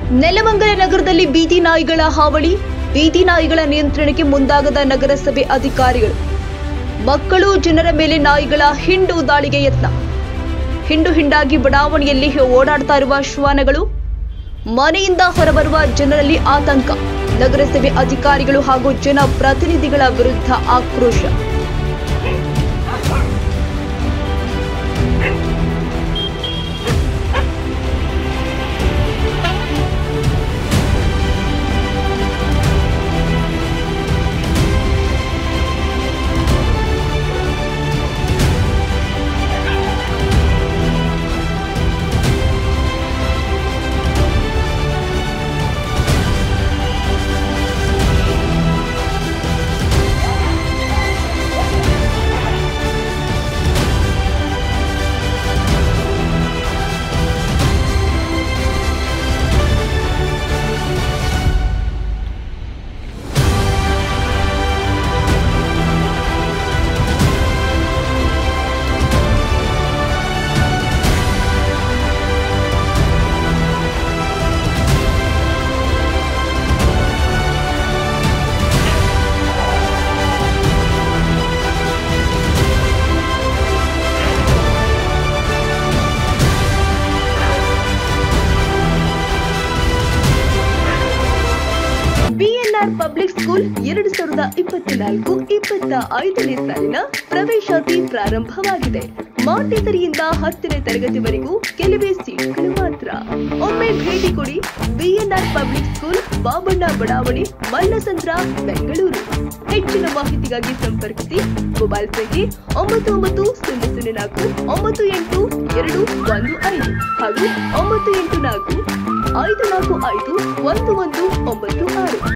ನೆಲಮಂಗಲ ನಗರದಲ್ಲಿ ಬೀದಿ ನಾಯಿಗಳ ಹಾವಳಿ ಬೀದಿ ನಾಯಿಗಳ ನಿಯಂತ್ರಣಕ್ಕೆ ಮುಂದಾಗದ ನಗರಸಭೆ ಅಧಿಕಾರಿಗಳು ಮಕ್ಕಳು ಜನರ ಮೇಲೆ ನಾಯಿಗಳ ಹಿಂಡು ದಾಳಿಗೆ ಯತ್ನ ಹಿಂಡು ಹಿಂಡಾಗಿ ಬಡಾವಣೆಯಲ್ಲಿ ಓಡಾಡ್ತಾ ಇರುವ ಶ್ವಾನಗಳು ಮನೆಯಿಂದ ಹೊರಬರುವ ಜನರಲ್ಲಿ ಆತಂಕ ನಗರಸಭೆ ಅಧಿಕಾರಿಗಳು ಹಾಗೂ ಜನಪ್ರತಿನಿಧಿಗಳ ವಿರುದ್ಧ ಆಕ್ರೋಶ ಬಿಎನ್ಆರ್ ಪಬ್ಲಿಕ್ ಸ್ಕೂಲ್ ಎರಡು ಸಾವಿರದ ಇಪ್ಪತ್ನಾಲ್ಕು ಇಪ್ಪತ್ತ ಐದನೇ ಸಾಲಿನ ಪ್ರವೇಶಾತಿ ಪ್ರಾರಂಭವಾಗಿದೆ ಮಾಂಟೇಸರಿಯಿಂದ ಹತ್ತನೇ ತರಗತಿವರೆಗೂ ಕೆಲವೇ ಸೀಟ್ಗಳು ಮಾತ್ರ ಒಮ್ಮೆ ಭೇಟಿ ಕೊಡಿ ಬಿಎನ್ಆರ್ ಪಬ್ಲಿಕ್ ಸ್ಕೂಲ್ ಬಾಬಣ್ಣ ಬಡಾವಣೆ ಮಲ್ಲಸಂದ್ರ ಬೆಂಗಳೂರು ಹೆಚ್ಚಿನ ಮಾಹಿತಿಗಾಗಿ ಸಂಪರ್ಕಿಸಿ ಮೊಬೈಲ್ ಸಂಖ್ಯೆ ಒಂಬತ್ತು ಒಂಬತ್ತು ಸೊನ್ನೆ ಸೊನ್ನೆ ನಾಲ್ಕು ಒಂಬತ್ತು ಎಂಟು ಎರಡು ಒಂದು ಐದು ಹಾಗೂ ಒಂಬತ್ತು ಎಂಟು ನಾಲ್ಕು ಐದು ನಾಲ್ಕು ಐದು ಒಂದು ಒಂದು ಒಂಬತ್ತು ಆರು